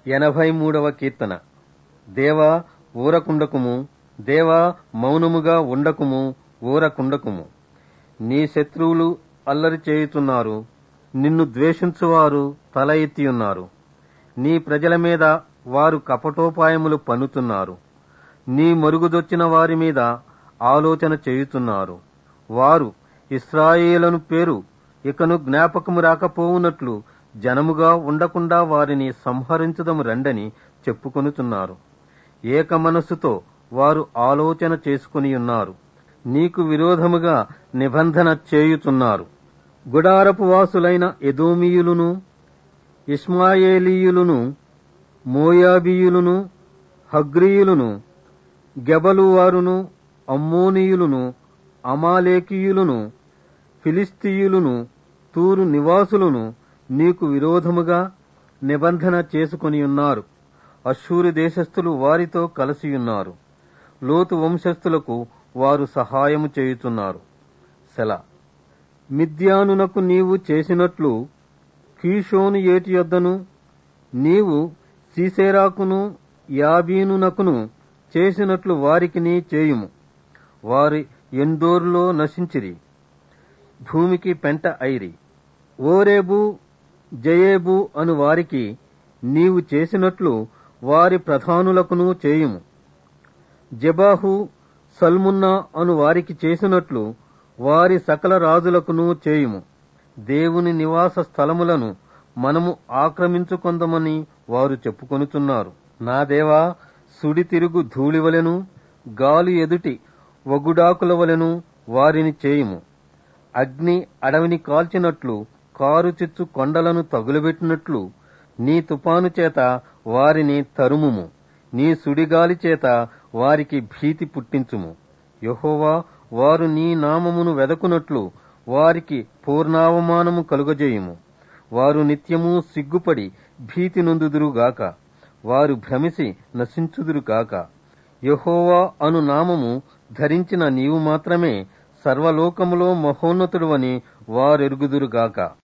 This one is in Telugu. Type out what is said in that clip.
ఎనభై మూడవ కీర్తన దేవా ఊరకుండకుము దేవా మౌనముగా ఉండకుము ఊరకుండకుము నీ శత్రువులు అల్లరి చేయుతున్నారు నిన్ను ద్వేషించువారు తల ఎత్తియున్నారు నీ ప్రజల మీద వారు కపటోపాయములు పన్నుతున్నారు నీ మరుగుదొచ్చిన వారి మీద ఆలోచన చేయుతున్నారు వారు ఇస్రాయేలను పేరు ఇకను జ్ఞాపకము రాకపోవునట్లు జనముగా ఉండకుండా వారిని సంహరించదము రండని చెప్పుకొనుచున్నారు ఏక మనస్సుతో వారు ఆలోచన చేసుకుని ఉన్నారు నీకు విరోధముగా నిబంధన చేయుచున్నారు గుడారపు వాసులైన ఎదోమీయులును ఇస్మాయేలీయులును మోయాబీయులును హగ్రీయులును గెబలు వారును అమ్మోనీయులును అమాలేకీయులును ఫిలిస్తీయులును తూరు నివాసులను నీకు విరోధముగా నిబంధన చేసుకొని ఉన్నారు అశ్షూరు దేశస్థులు వారితో కలిసియున్నారు లోతు వంశస్థులకు వారు సహాయము చేయుచున్నారు సెల మిద్యానునకు నీవు చేసినట్లు కీషోను ఏటి యొద్దను నీవు సీసేరాకును యాబీనునకును చేసినట్లు వారికిని చేయుము వారి ఎందోరులో నశించిరి భూమికి పెంట ఐరి ఓరేబు జయేబు అను వారికి నీవు చేసినట్లు వారి ప్రధానులకును చేయుము జబాహు సల్మున్నా అను వారికి చేసినట్లు వారి సకల రాజులకును చేయుము దేవుని నివాస స్థలములను మనము ఆక్రమించుకొందమని వారు చెప్పుకొనుచున్నారు నా దేవా సుడి తిరుగు ధూళివలెను గాలి ఎదుటి వగుడాకుల వలెను వారిని చేయుము అగ్ని అడవిని కాల్చినట్లు కారు చిచ్చు కొండలను తగులబెట్టినట్లు నీ తుపాను చేత వారిని తరుముము నీ సుడిగాలి చేత వారికి భీతి పుట్టించుము యహోవా వారు నీ నామమును వెదకునట్లు వారికి పూర్ణావమానము కలుగజేయుము వారు నిత్యము సిగ్గుపడి భీతి నొందుదురుగాక వారు భ్రమిసి నశించుదురుగాక యహోవా అను నామము ధరించిన నీవు మాత్రమే సర్వలోకములో మహోన్నతుడువని వారెరుగుదురుగాక